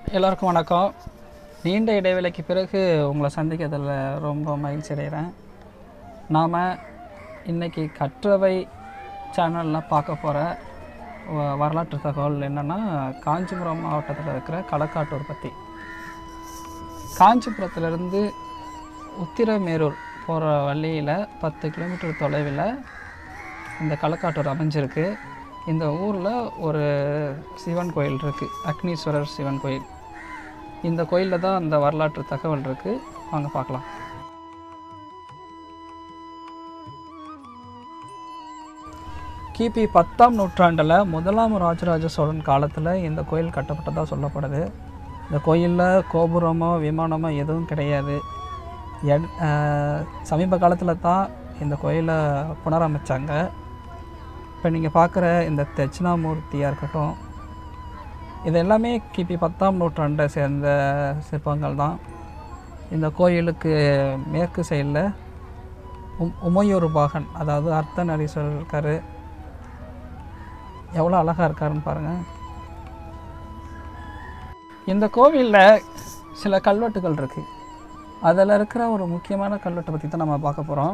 எல்லாருக்கும் வணக்கம் நீண்ட இடைவேளைக்கு பிறகு உங்களை சந்திக்கிறதுல ரொம்ப மகிழ்ச்சி அடைகிறேன் நாம் இன்னைக்கு கற்றவை சேனலில் பார்க்க போகிற வரலாற்று தகவல் என்னென்னா காஞ்சிபுரம் மாவட்டத்தில் இருக்கிற களக்காட்டூர் பற்றி காஞ்சிபுரத்துலேருந்து உத்திரமேரூர் போகிற வழியில் பத்து கிலோமீட்டர் தொலைவில் இந்த களக்காட்டூர் அமைஞ்சிருக்கு இந்த ஊரில் ஒரு சிவன் கோயில் இருக்குது அக்னீஸ்வரர் சிவன் கோயில் இந்த கோயிலில் தான் அந்த வரலாற்று தகவல் இருக்குது வாங்க பார்க்கலாம் கிபி பத்தாம் நூற்றாண்டில் முதலாம் ராஜராஜ சோழன் காலத்தில் இந்த கோயில் கட்டப்பட்டதாக சொல்லப்படுது இந்த கோயிலில் கோபுரமோ விமானமோ எதுவும் கிடையாது எட்- ஆஹ் சமீப காலத்தில் தான் இந்த கோயிலை புனரமைச்சாங்க இப்போ நீங்கள் பார்க்குற இந்த தட்சிணாமூர்த்தியாக இருக்கட்டும் இது எல்லாமே கிபி பத்தாம் நூற்றாண்டை சேர்ந்த சிற்பங்கள் தான் இந்த கோயிலுக்கு மேற்கு சைடில் உம் உமையூர் பாகன் அதாவது அர்த்தநரீஸ்வரர் இருக்கார் எவ்வளோ அழகாக இருக்காருன்னு பாருங்கள் இந்த கோவிலில் சில கல்வெட்டுகள் இருக்குது அதில் இருக்கிற ஒரு முக்கியமான கல்வெட்டை பற்றி தான் நம்ம பார்க்க போகிறோம்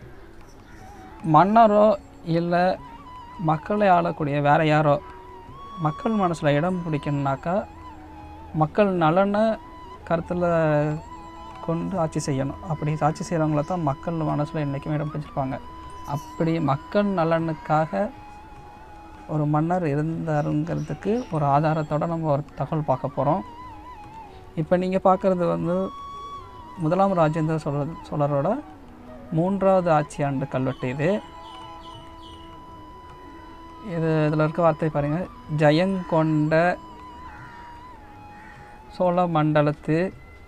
மன்னரோ இல்லை மக்களை ஆளக்கூடிய வேற யாரோ மக்கள் மனசில் இடம் பிடிக்கணுனாக்கா மக்கள் நலனை கருத்தில் கொண்டு ஆட்சி செய்யணும் அப்படி ஆட்சி செய்கிறவங்கள தான் மக்கள் மனசில் என்றைக்குமே இடம் பிடிச்சிருப்பாங்க அப்படி மக்கள் நலனுக்காக ஒரு மன்னர் இருந்தாருங்கிறதுக்கு ஒரு ஆதாரத்தோட நம்ம ஒரு தகவல் பார்க்க போகிறோம் இப்போ நீங்கள் பார்க்குறது வந்து முதலாம் ராஜேந்திர சோழர் சோழரோட மூன்றாவது ஆட்சி ஆண்டு கல்வெட்டு இது இது இதில் இருக்க வார்த்தை பாருங்கள் ஜெயங்கொண்ட சோழ மண்டலத்து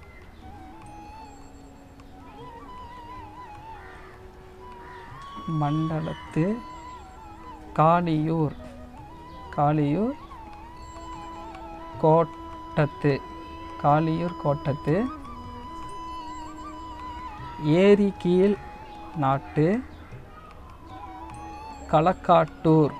மண்டலத்து காளியூர் காளியூர் கோட்டத்து காளியூர் கோட்டத்து ஏரி கீழ் நாட்டு களக்காட்டூர்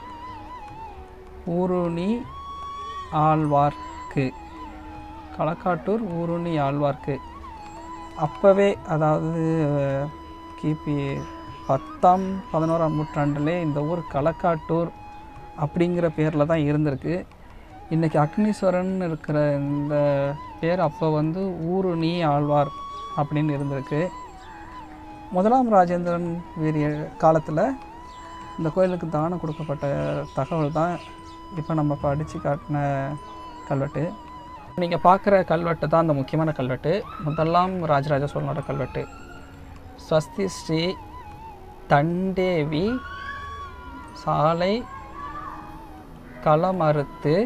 ஊருணி ஆழ்வார்க்கு களக்காட்டூர் ஊருணி ஆழ்வார்க்கு அப்போவே அதாவது கிபி பத்தாம் பதினோராம் நூற்றாண்டுலே இந்த ஊர் களக்காட்டூர் அப்படிங்கிற பேரில் தான் இருந்திருக்கு இன்றைக்கி அக்னீஸ்வரன் இருக்கிற இந்த பேர் அப்போ வந்து ஊருணி ஆழ்வார் அப்படின்னு இருந்திருக்கு முதலாம் ராஜேந்திரன் வீரிய காலத்தில் இந்த கோயிலுக்கு தானம் கொடுக்கப்பட்ட தகவல் தான் இப்போ நம்ம படித்து காட்டின கல்வெட்டு நீங்கள் பார்க்குற கல்வெட்டு தான் அந்த முக்கியமான கல்வெட்டு முதலாம் ராஜராஜ சோழனோட கல்வெட்டு ஸ்வஸ்தி ஸ்ரீ தண்டேவி சாலை களமறுத்து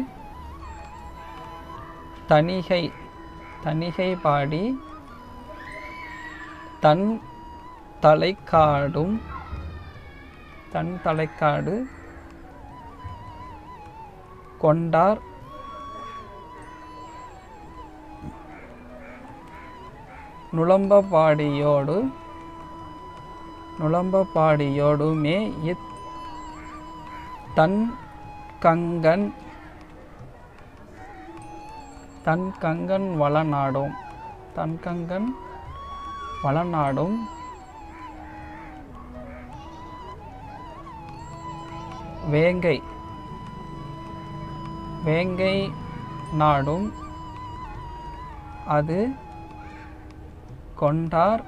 தணிகை தணிகை பாடி தன் தலைக்காடும் தன் தலைக்காடு கொண்டார் நுளம்பபாடியோடு நுளம்பபாடியோடுமே இத் தன் கங்கன் தன் கங்கன் வளநாடும் தன் கங்கன் வளநாடும் வேங்கை வேங்கை நாடும் அது கொண்டார்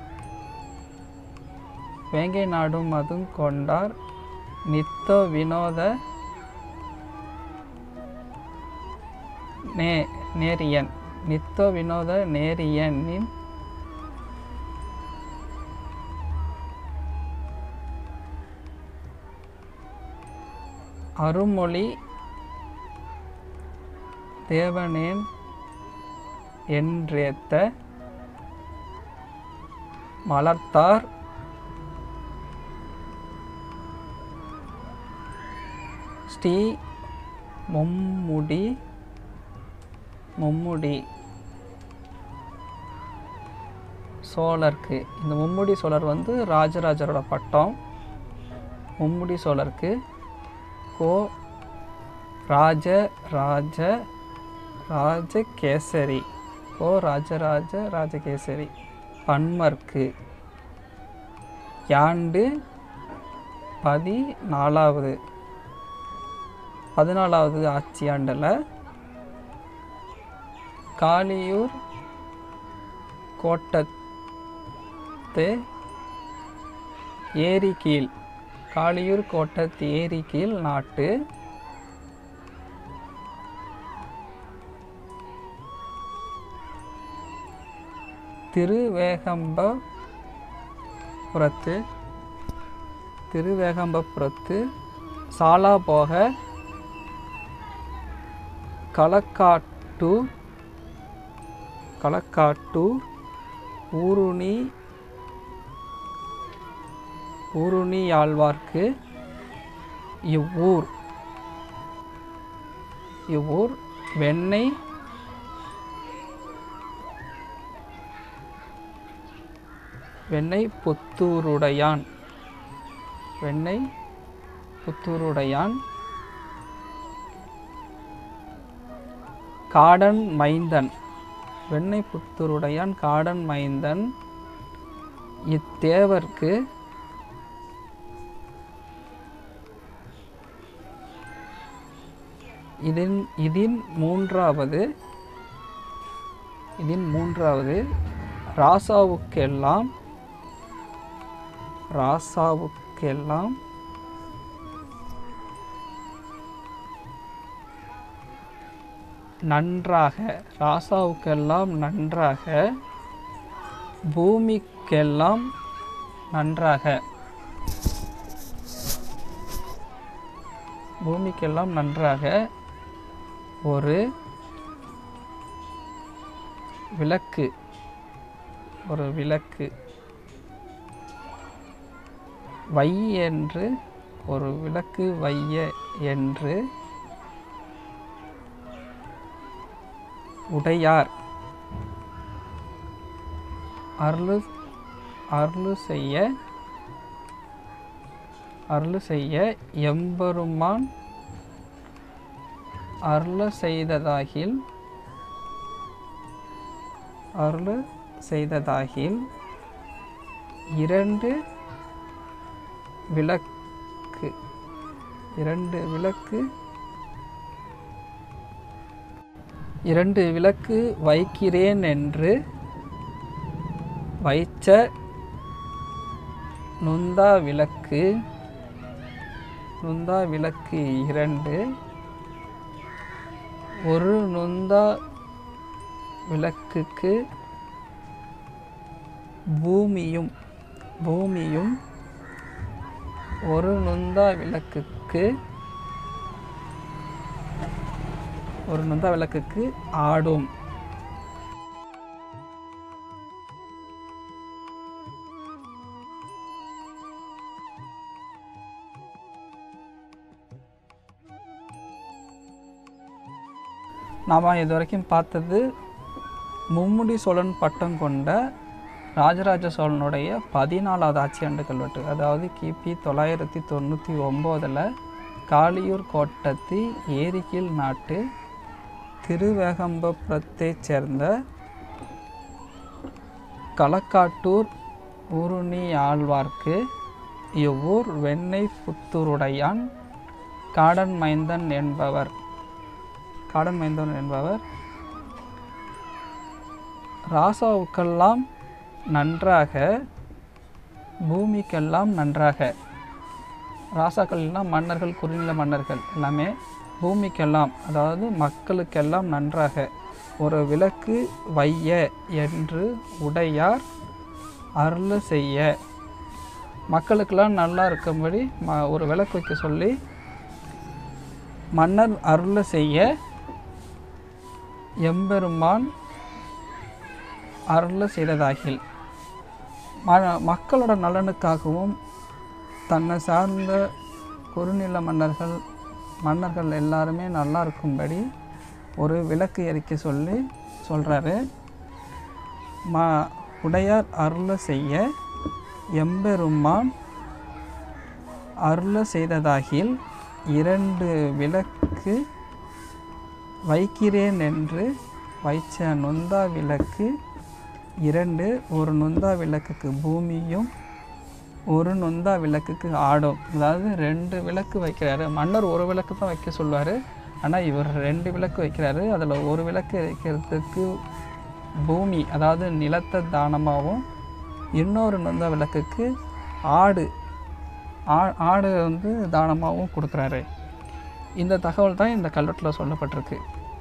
வேங்கை நாடும் அதுவும் கொண்டார் நித்த வினோத நே நேரியன் நித்த வினோத நேரியனின் அருமொழி தேவனேன் என்றேத்த மலர்த்தார் ஸ்ரீ மும்முடி மும்முடி சோழருக்கு இந்த மும்முடி சோழர் வந்து ராஜராஜரோட பட்டம் மும்முடி சோழருக்கு கோ ராஜ ராஜ ராஜகேசரி ஓ ராஜராஜ ராஜகேசரி பன்மர்க்கு யாண்டு பதினாலாவது பதினாலாவது ஆட்சியாண்டில் காளியூர் கோட்டத்து ஏரி கீழ் காளியூர் கோட்டத்து ஏரி கீழ் நாட்டு திருவேகம்பபுரத்து திருவேகம்பபுரத்து சாலாபோக களக்காட்டூர் களக்காட்டூர் ஊருணி ஊருணியாழ்வார்க்கு இவ்வூர் இவ்வூர் வெண்ணெய் வெண்ணெய் புத்தூருடையான் வெண்ணெய் புத்தூருடையான் காடன் மைந்தன் வெண்ணெய் புத்தூருடையான் காடன் மைந்தன் இத்தேவர்க்கு இதன் இதின் மூன்றாவது இதின் மூன்றாவது ராசாவுக்கெல்லாம் ராசாவுக்கெல்லாம் நன்றாக ராசாவுக்கெல்லாம் நன்றாக பூமிக்கெல்லாம் நன்றாக பூமிக்கெல்லாம் நன்றாக ஒரு விளக்கு ஒரு விளக்கு வை என்று ஒரு விளக்கு வைய என்று உடையார் அருளு அருளு செய்ய அருளு செய்ய எம்பெருமான் அருள செய்ததாகில் அருளு செய்ததாகில் இரண்டு விளக்கு இரண்டு விளக்கு இரண்டு விளக்கு வைக்கிறேன் என்று வைச்ச நுந்தா விளக்கு நுந்தா விளக்கு இரண்டு ஒரு நுந்தா விளக்குக்கு பூமியும் பூமியும் ஒரு நுந்தா விளக்குக்கு ஒரு நுந்தா விளக்குக்கு ஆடும் நாம் இது வரைக்கும் பார்த்தது மும்முடி சோழன் பட்டம் கொண்ட ராஜராஜ சோழனுடைய பதினாலாவது ஆட்சியாண்டு கல்வெட்டு அதாவது கிபி தொள்ளாயிரத்தி தொண்ணூற்றி ஒம்போதில் காளியூர் கோட்டத்து ஏரிக்கீழ் நாட்டு திருவேகம்பபுரத்தைச் சேர்ந்த களக்காட்டூர் ஊருணி ஆழ்வார்க்கு இவ்வூர் வெண்ணெய் புத்தூருடையான் காடன் மைந்தன் என்பவர் காடன் மைந்தன் என்பவர் ராசாவுக்கெல்லாம் நன்றாக பூமிக்கெல்லாம் நன்றாக ராசாக்கள் எல்லாம் மன்னர்கள் குறுநில மன்னர்கள் எல்லாமே பூமிக்கெல்லாம் அதாவது மக்களுக்கெல்லாம் நன்றாக ஒரு விளக்கு வைய என்று உடையார் அருள் செய்ய மக்களுக்கெல்லாம் நல்லா இருக்கும்படி ம ஒரு விளக்கு வைக்க சொல்லி மன்னர் அருள் செய்ய எம்பெருமான் அருள் செய்ததாகில் ம மக்களோட நலனுக்காகவும் தன்னை சார்ந்த குறுநில மன்னர்கள் மன்னர்கள் எல்லாருமே நல்லா இருக்கும்படி ஒரு விளக்கு எரிக்க சொல்லி சொல்கிறாரு மா உடையார் அருள செய்ய எம்பெருமான் அருள செய்ததாகில் இரண்டு விளக்கு வைக்கிறேன் என்று வைச்ச நொந்தா விளக்கு இரண்டு ஒரு நொந்தா விளக்குக்கு பூமியும் ஒரு நொந்தா விளக்குக்கு ஆடும் அதாவது ரெண்டு விளக்கு வைக்கிறாரு மன்னர் ஒரு விளக்கு தான் வைக்க சொல்லுவார் ஆனால் இவர் ரெண்டு விளக்கு வைக்கிறாரு அதில் ஒரு விளக்கு வைக்கிறதுக்கு பூமி அதாவது நிலத்தை தானமாகவும் இன்னொரு நொந்தா விளக்குக்கு ஆடு ஆ- ஆடு வந்து தானமாகவும் கொடுக்குறாரு இந்த தகவல் தான் இந்த கல்வெட்டில் சொல்லப்பட்டிருக்கு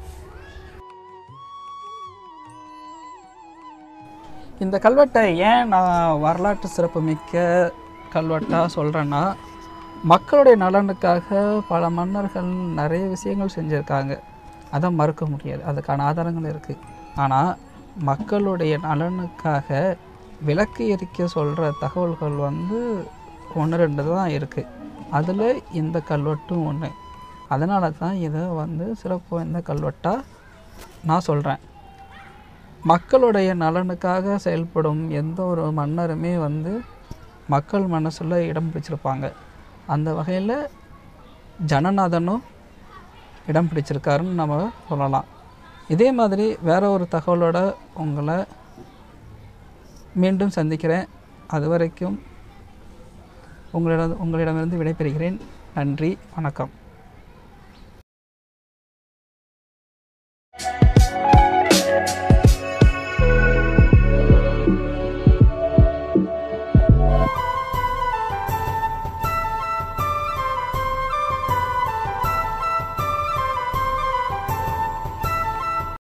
இந்த கல்வெட்டை ஏன் நான் வரலாற்று சிறப்புமிக்க கல்வெட்டாக சொல்கிறேன்னா மக்களுடைய நலனுக்காக பல மன்னர்கள் நிறைய விஷயங்கள் செஞ்சுருக்காங்க அதை மறுக்க முடியாது அதுக்கான ஆதாரங்கள் இருக்குது ஆனால் மக்களுடைய நலனுக்காக விளக்கு எரிக்க சொல்கிற தகவல்கள் வந்து ஒன்று ரெண்டு தான் இருக்குது அதில் இந்த கல்வெட்டும் ஒன்று அதனால தான் இதை வந்து சிறப்பு வாய்ந்த கல்வெட்டாக நான் சொல்கிறேன் மக்களுடைய நலனுக்காக செயல்படும் எந்த ஒரு மன்னருமே வந்து மக்கள் மனசில் இடம் பிடிச்சிருப்பாங்க அந்த வகையில் ஜனநாதனும் இடம் பிடிச்சிருக்காருன்னு நம்ம சொல்லலாம் இதே மாதிரி வேற ஒரு தகவலோட உங்களை மீண்டும் சந்திக்கிறேன் அது வரைக்கும் உங்களிடம் உங்களிடமிருந்து விடைபெறுகிறேன் நன்றி வணக்கம்